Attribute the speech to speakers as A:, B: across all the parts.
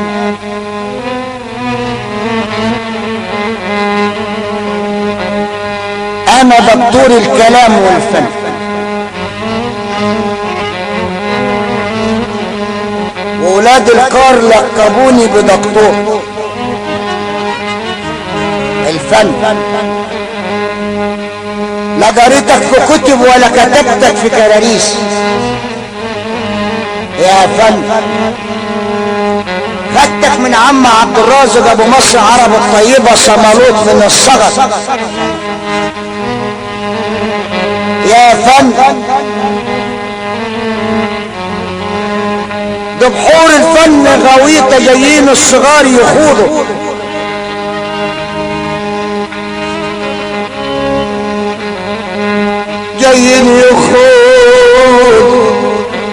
A: انا دكتور الكلام والفن وولاد القار لقبوني بدكتور الفن لا قريتك في كتب ولا كتبتك في كراريس يا فن خدتك من عم عبد الرازق ابو مصر عرب الطيبه صمالوط من الصغر يا فن ده بحور الفن غويطة جايين الصغار يخوضوا جايين يخوضوا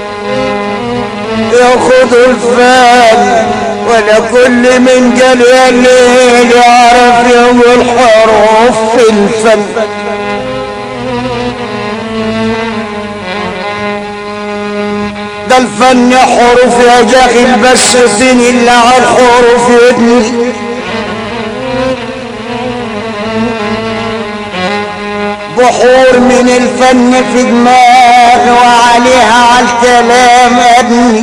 A: ياخدوا الفن ولا كل من قال يا الليل يعرف يوم الحروف في الفن ده الفن حروف يا جاهل بس الدين الا على الحروف يدني بحور من الفن في دماغي وعليها على الكلام ابني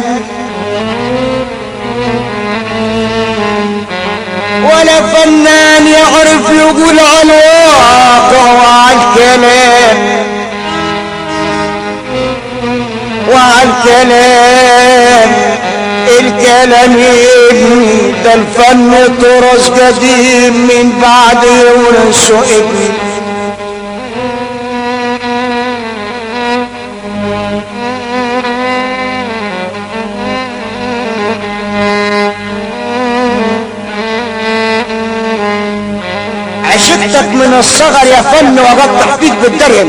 A: ولا فنان يعرف يقول على الواقع وعلى الكلام وعلى الكلام الكلام ابني ده الفن تراث قديم من بعد يورثه ابني عشقتك من الصغر يا فن وقطع فيك بالدرهم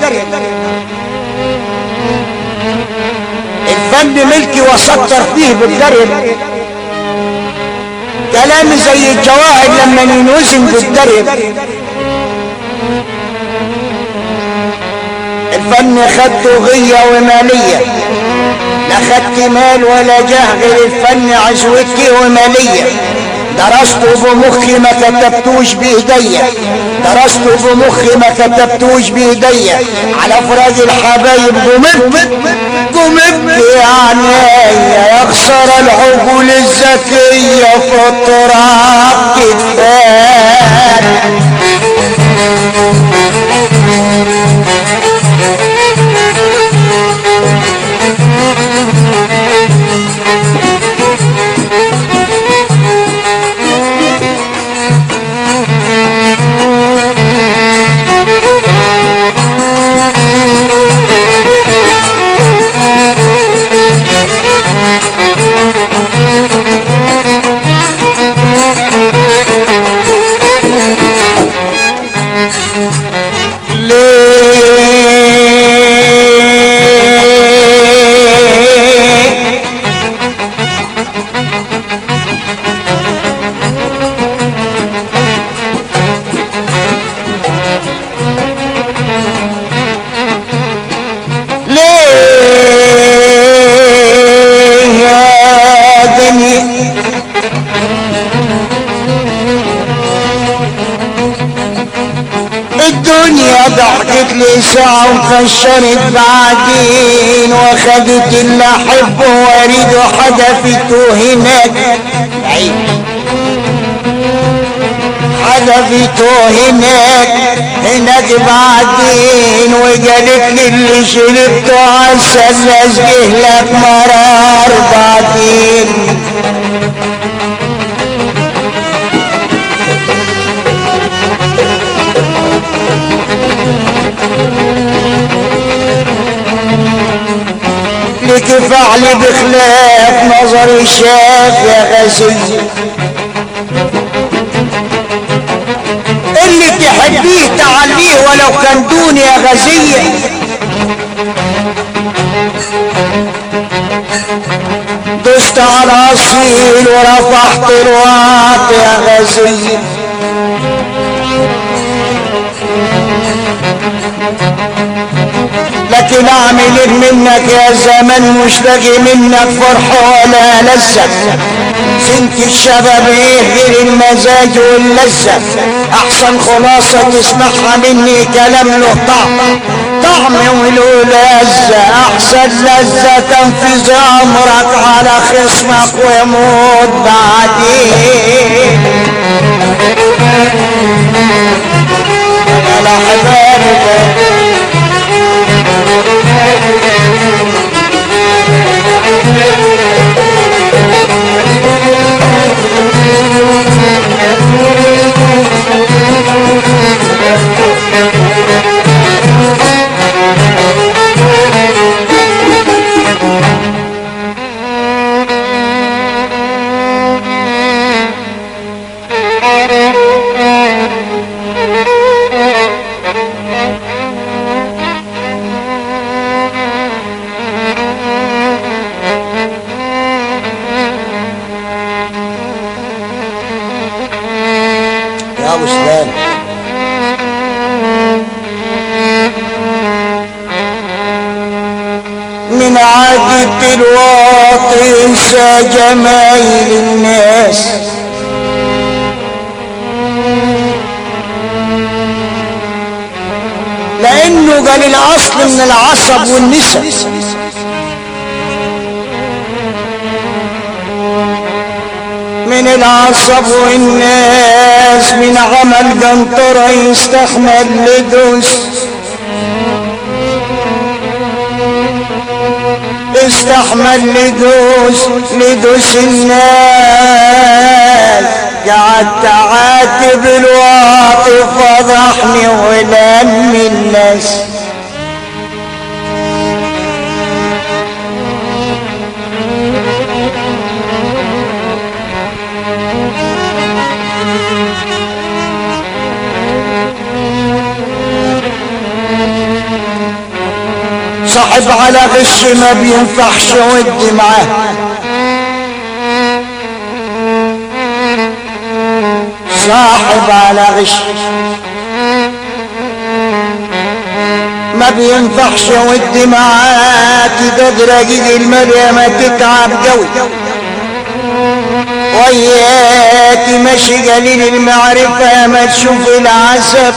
A: الفن ملكي وسطر فيه بالدرهم كلامي زي الجواهر لما ينوزن بالدرهم الفن خدته غية ومالية لا خدت مال ولا جاه غير الفن عزوتي ومالية درسته بمخي ما كتبتوش بايديا درسته بمخي ما كتبتوش بايديا على فراق الحبايب قمت قمت يا عينيا يخسر العقول الذكية في التراب كتفان ليه ليه يا دنيا الدنيا ضحكت لي ساعة وفشرت بعدين واخدت اللي احبه واريد وحدفته هناك بعيد حدفته هناك هناك بعدين وقالت لي اللي شربته عسل اشبه لك مرار بعدين لك فعلي بخلاف نظري شاف يا غزي اللي تحبيه تعليه ولو كان دوني يا غزية دست على اصيل ورفعت الوعد يا غزية لكن اعمل ايه منك يا زمن مش لاقي منك فرح ولا لذة سنت الشباب ايه غير المزاج واللذة احسن خلاصة تسمعها مني كلام له طعم طعم وله لذة احسن لذة تنفذ امرك على خصمك ويموت بعدين على حبابك يا ابو سلام من عادة الواطي انسى جمايل الناس لانه قال الاصل من العصب والنسب من العصب والناس من عمل قنطرة يستحمل لدوس استحمل لدوس لدوس الناس قعدت عاتب الواطي فضحني ولم الناس صاحب على غش ما بينفعش ودي معاه صاحب على غش ما بينفعش ودي معاه تقدر اجيب المريم تتعب قوي وياتي ماشي قليل المعرفة ما تشوف العسف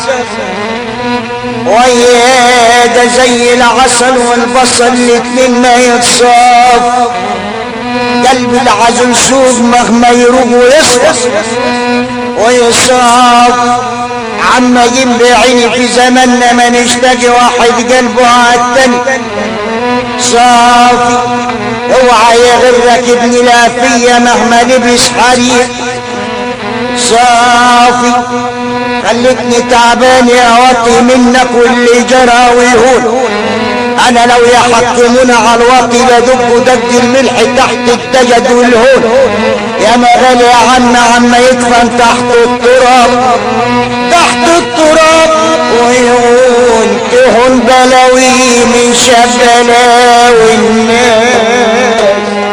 A: ويا ده زي العسل والبصل الاتنين ما يتصاف قلب العزل سود مهما يروح ويصرف ويصاف عما جنب عيني في زماننا ما نشتاق واحد قلبه عالتاني صافي اوعى يغرك ابن الافية مهما لبس حريق صافي خلتني تعبان يا وطي منك واللي جرى ويهون انا لو يحكمونا على الوطي لدب دق الملح تحت التجد والهون يا ما غالي يا عم عم يدفن تحت التراب تحت التراب ويهون تهون بلاوي من شاب بلاوي الناس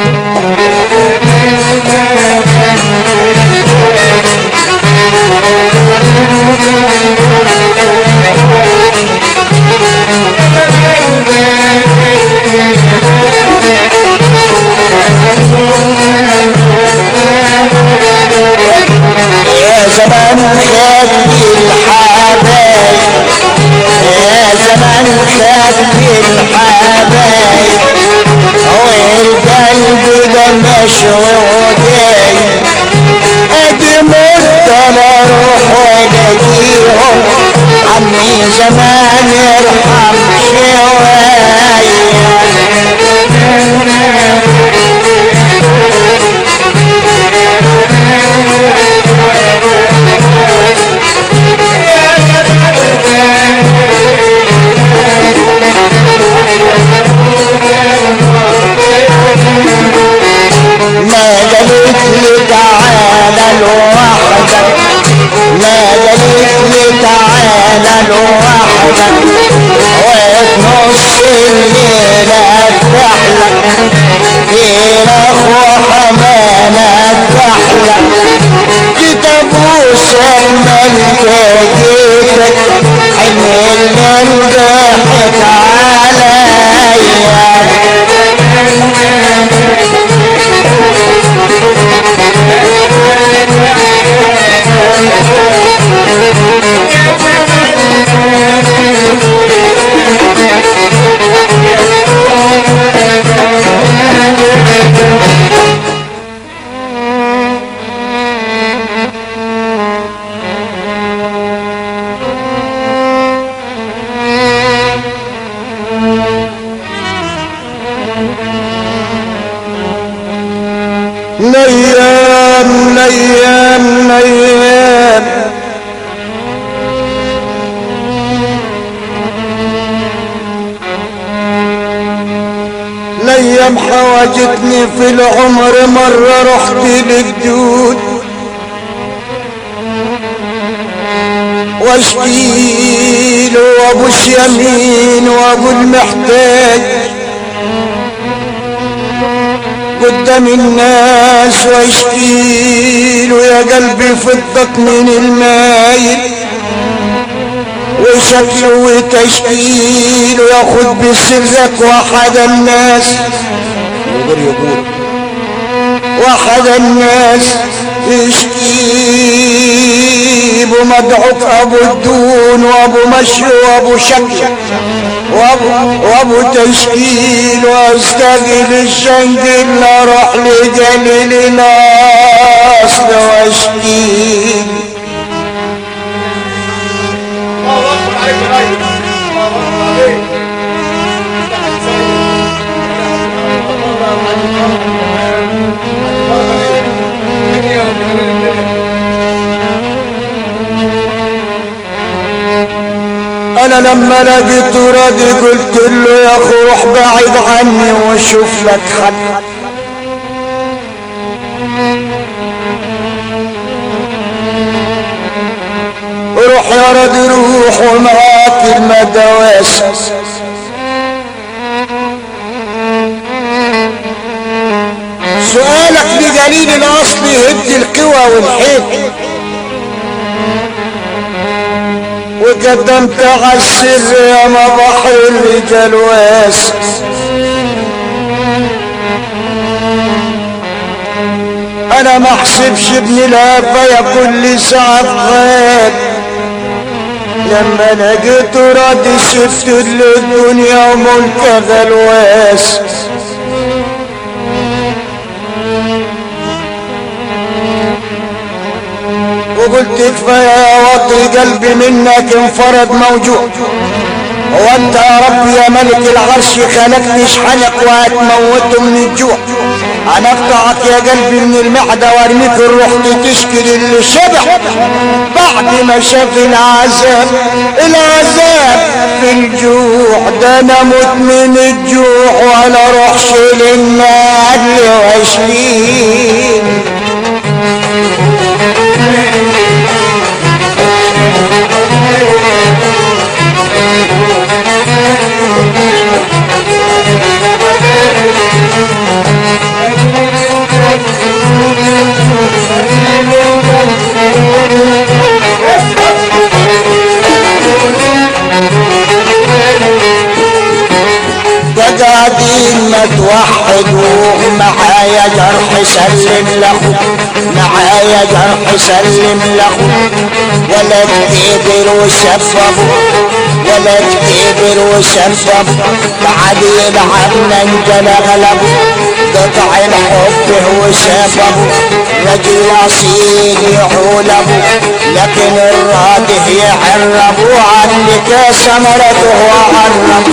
A: يا زمان خدي الحبايب يا زمان خدي الحبايب والقلب ده مشهودين ادي مت انا اروح والاقيهم عمي زمان يرحم شويه ما قالت لي تعالى لوحدك ما قالت لي تعالى لوحدك وفي نص الليل افتحلك في اخوة حمالة افتحلك جيت ابوس الملك جيتك حن الليل ضحك عليا بالعمر مرة رحت للجود واشكيله وابو اليمين وابو المحتاج قدام الناس واشكيله يا قلبي فضك من المايل وشكله وتشكيله ياخد بسرك واحد الناس يقول يقول واحد الناس يشكيب ومدعوك ابو الدون وابو مشي وابو شكل وابو, وابو تشكيل واستقل الشنقل اروح لجليل الاصل واشكيل
B: الله اكبر عليك يا راجل الله اكبر عليك
A: انا لما لقيت راضي قلت له يا اخو روح بعيد عني وشوف لك حل روح يا راضي روح ومعاك المدواس سؤالك بجليل الاصل يهد القوى والحيل وقدمت على السر يا مضح الرجال واس انا ما احسبش ابن الهفا كل ساعة غاب لما لقيت راضي سبت الدنيا وملك غلواس وقلت كفاية وطي قلبي منك انفرد موجود هو انت يا رب يا ملك العرش خلقني اشحنك وهتموته من الجوع انا اقطعك يا قلبي من المعدة وارميك الروح تشكي اللي شبع بعد ما شاف العذاب العذاب في الجوع ده انا موت من الجوع ولا روحش للنادل واشلين ده قاعدين ما توحدوا معايا جرح سلم له معايا جرح سلم له ولا تكبر وسببوا ولا تكبر وسببوا بعد يلعبنا انجل غلب قطع الحب هو سببه رجل اصيل يعولبه لكن الراده يعربوا عنك ثمرته وعرب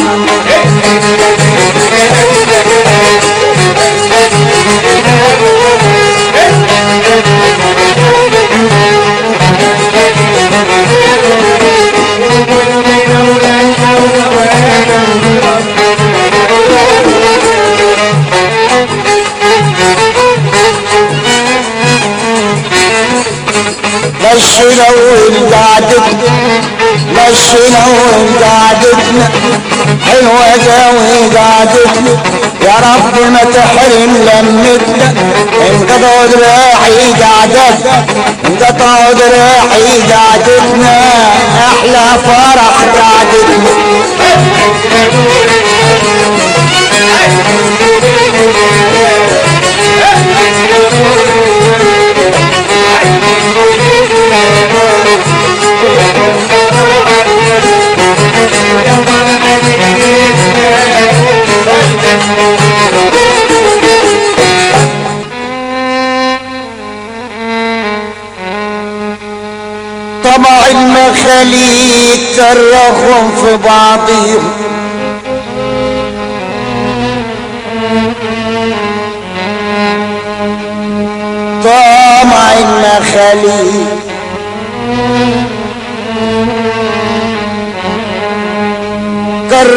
A: مشينا وقعدتنا مشينا وقعدتنا حلوة قوي قعدتنا يا رب ما تحرم لمتنا انقطعوا دراعي قعدتنا انقطعوا دراعي قعدتنا احلى فرح قعدتنا طمع المخاليق كرههم في بعضهم طمع المخاليق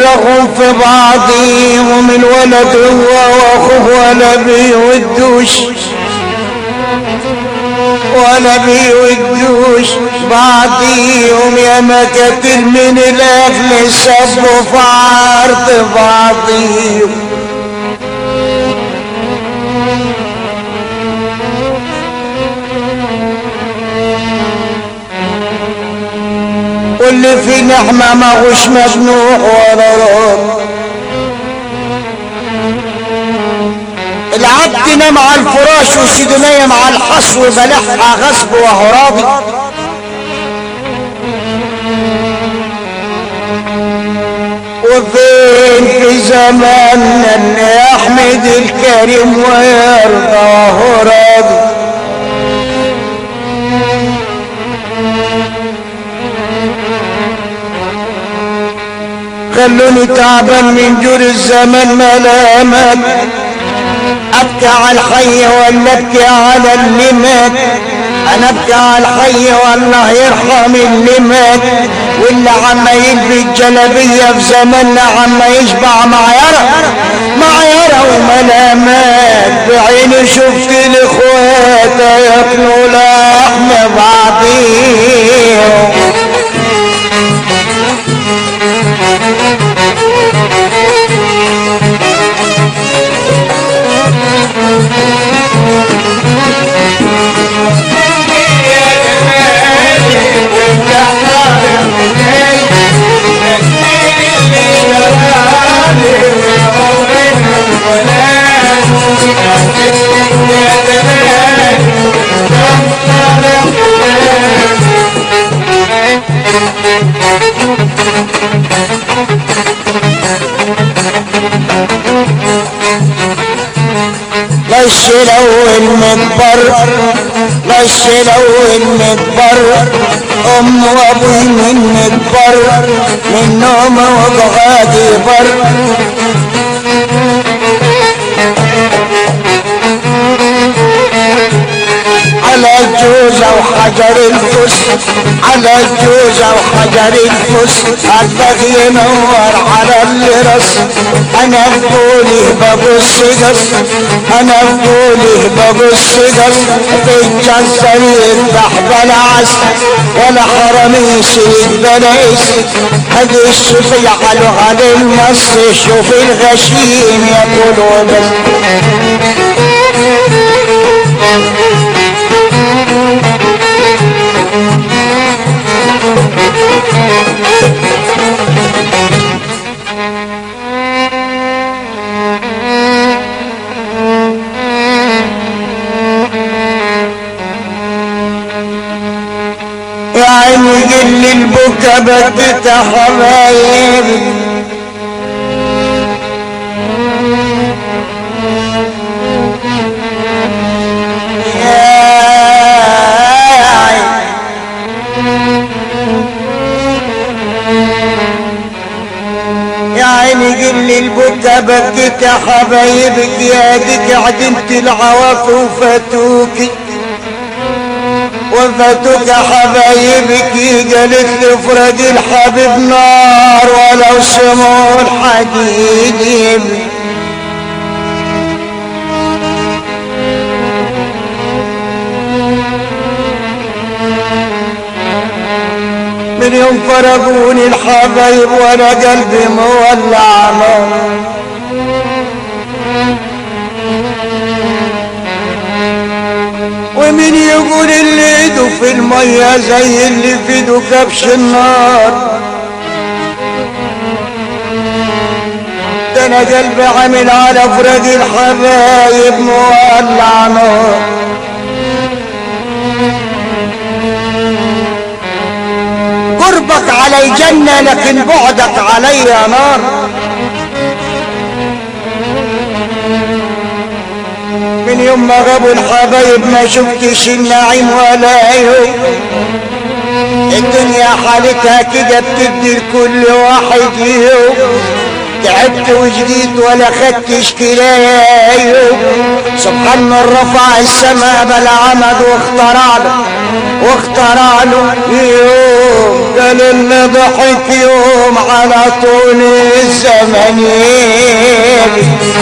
A: فرغهم في بعضهم الولد هو واخوه ولا بيودوش ولا بيودوش بعضيهم يا مكاتل من الاهل سبوا في عرض بعضيهم واللي في نعمة ما هوش مجنوح ولا رب العبد نام على الفراش وسيده نايم على الحصو بلحها غصب وهو راضي وفين في زماننا ان يحمد الكريم ويرضى وهو راضي خلوني تعبان من جور الزمن ملامات ابكي على الحي ولا ابكي على اللي مات انا ابكي على الحي والله يرحم اللي مات واللي عما يلبس جلبيه في زماننا عما يشبع معيره معيره وملامات بعيني شفت الاخوات ياكلوا لحم بعضيهم لش لو المكبر لش لو المكبر ام وابوي من مكبر من نوم وبغادي بر على الجوزة وحجر الفس على الجوزة وحجر الفس البغي ينور على اللي رص انا بقولي ببص قص انا بقولي ببص قص بالجزر يذبح بلا عس ولا حرميش بلا اسم هدي الشفيع على المص شوف الغشيم يقولوا بس يا عيني قل البكا بدت حبايبي يا عيني يا عيني قل البكا بكيت يا حبايبك يا ديك عدمت العواف وفاتوكي وفاتك حبايبك قالت لي فرج الحبيب نار ولو سمو الحديد من يوم فرقوني الحبايب وانا قلبي مولع نار ومن يقول اللي ايده في المية زي اللي في ايده كبش النار ده انا قلبي عامل على فراق الحبايب مولع نار قربك علي جنة لكن بعدك علي نار من يوم ما غابوا الحبايب ما شفتش النعيم ولا عيوب الدنيا حالتها كده بتدي لكل واحد يوم تعبت وجديد ولا خدتش كلايه سبحان من رفع السماء بلا عمد واخترع له واخترع له يوم قال اللي ضحك يوم على طول الزمن يجي